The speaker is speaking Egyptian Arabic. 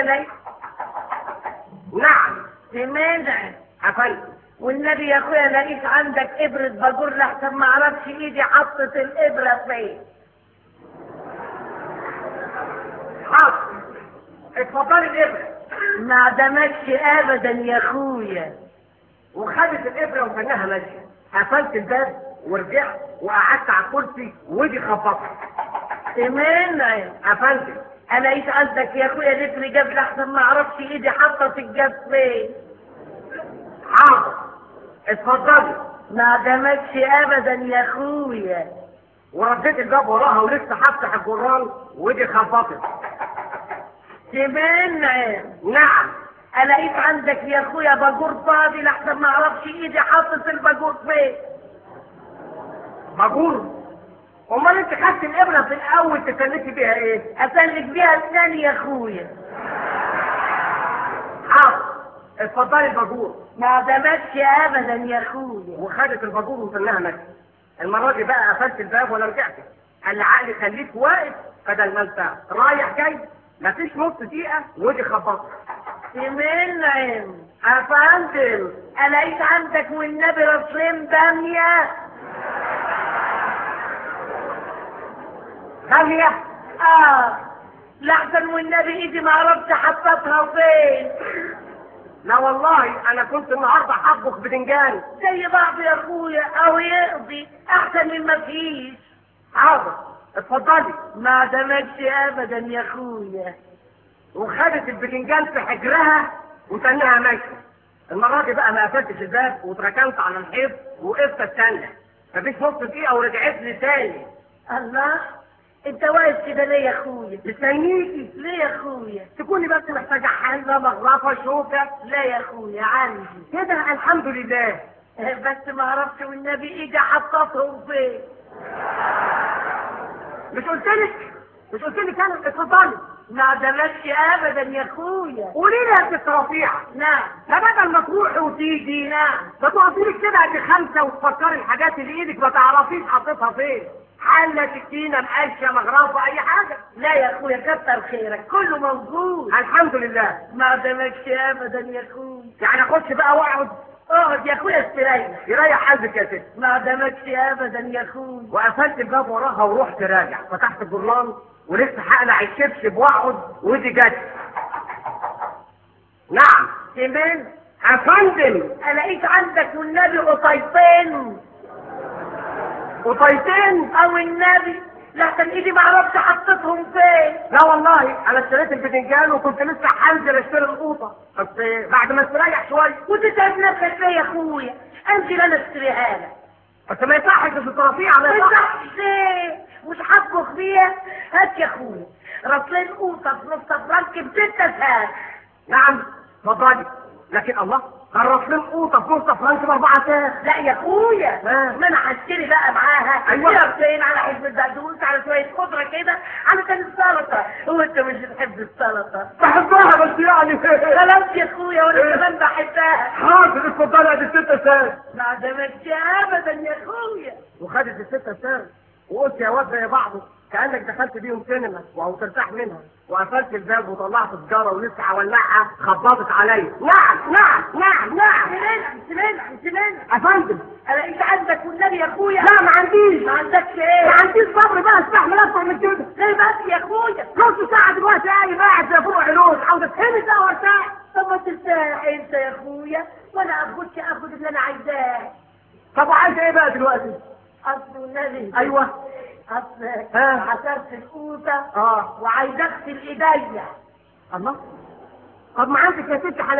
لقيت نعم سمعنا افندم والنبي يا اخويا لقيت عندك ابرة باجور لحسن ما اعرفش ايدي حطت الابرة فين حاضر اتفضلي الابره ما عدمكش ابدا يا اخويا وخدت الابره وكانها ماشيه قفلت الباب ورجعت وقعدت على الكرسي ودي خبطت سمعنا افندم لقيت عندك يا اخويا لتر جاب لحسن ما اعرفش ايدي حطت الجاب فين حاضر اتفضلي ما عدمكش ابدا يا اخويا ورديت الباب وراها ولسه هفتح الجران ودي خبطت سمعنا نعم لقيت عندك يا اخويا باجور فاضي لحسن ما اعرفش ايدي حطت الباجور فين باجور امال انت خدت الابره في الاول تسلكي بيها ايه اسلك بيها اسناني يا اخويا حاضر اتفضلي الباجور ما عدمكش ابدا يا اخويا وخدت الباجور وسنها ماشي المره دي بقى قفلت الباب ولا رجعت قال لي عقلي خليك واقف بدل ما انت رايح جاي مفيش نص دقيقه ودي خبطت سمعنا افندم لقيت عندك والنبي رسلين باميه غاليه اه لحسن والنبي ايدي ما عرفت حطتها فين لا والله انا كنت النهارده هطبخ بدنجان زي بعض يا اخويا او يقضي احسن من ما فيش حاضر اتفضلي ما عدمكش ابدا يا اخويا وخدت البدنجان في حجرها وتنها ماشيه المره دي بقى ما قفلتش الباب واتركنت على الحيط وقفت استنى مفيش نص دقيقه ورجعت لي تاني الله انت واقف كده ليه يا اخويا مستنيكي ليه يا اخويا تكوني بس محتاجه حله مغرفه شوكه لا يا اخويا عندي كده الحمد لله بس ما اعرفش والنبي ايدي حطتهم فين مش قلت لك مش قلت لك انا اتفضلي ما عدمكش ابدا يا اخويا قولي لي يا ست رفيعه نعم ما بدل ما تروحي وتيجي نعم ما تقفي لك كده قد خمسه وتفكري الحاجات اللي ايدك ما تعرفيش حطيتها فين حله سكينه مقشه مغرفه اي حاجه لا يا اخويا كتر خيرك كله موجود الحمد لله ما عدمكش ابدا يا اخويا يعني اخش بقى واقعد اقعد يا اخويا استريح يريح قلبك يا ست ما عدمكش ابدا يا اخويا وقفلت الباب وراها ورحت راجع فتحت الجرنان ولسه هقلع الشبشب واقعد ودي جت نعم سمعت افندم لقيت عندك والنبي قطيتين قطيتين او النبي لحسن ايدي ما اعرفش حطيتهم فين لا والله انا اشتريت البتنجان وكنت لسه هنزل اشتري القوطه بس بعد ما استريح شويه وتتعب نفسك ليه يا اخويا انزل انا اشتريها لك بس ما يصحش في الطرافيه ما ما يصحش يصحش ليه مش هطبخ بيها هات يا اخويا راسلين قوطه في نص فرنك بستة ساعات نعم اتفضلي لكن الله غرف لي القوطه في نص فرنك باربعه ساعات لا يا اخويا آه. ما انا هشتري بقى معاها أيوة. كيلتين على حزب البقدونس على شويه خضره كده علشان السلطه هو انت مش بتحب السلطه بحبها بس يعني خلاص يا اخويا وانا إيه؟ كمان بحبها حاضر اتفضلي ادي الستة ساعات ما عدمتش ابدا يا اخويا وخدت الستة ساعات وقلت يا واد زي بعضه كانك دخلت بيهم سينما وهو ترتاح منها وقفلت الباب وطلعت سيجاره ولسه هولعها خبطت عليا نعم نعم نعم نعم سمعت سمعت سمعت افندم الاقيك عندك والنبي يا اخويا لا ما عنديش ما عندكش ايه ما عنديش صبر بقى استحمل اكتر من كده ليه بس يا اخويا نص ساعه دلوقتي قايم قاعد زي فروع علوم عاوز اتهمس او ارتاح طب ما ترتاح انت يا اخويا وانا اخدش اخد اللي انا عايزاه طب وعايز ايه بقى دلوقتي اصل والنبي ايوه اصل ها. عصرت القوطه اه وعايز اغسل ايديا الله طب ما عندك يا ست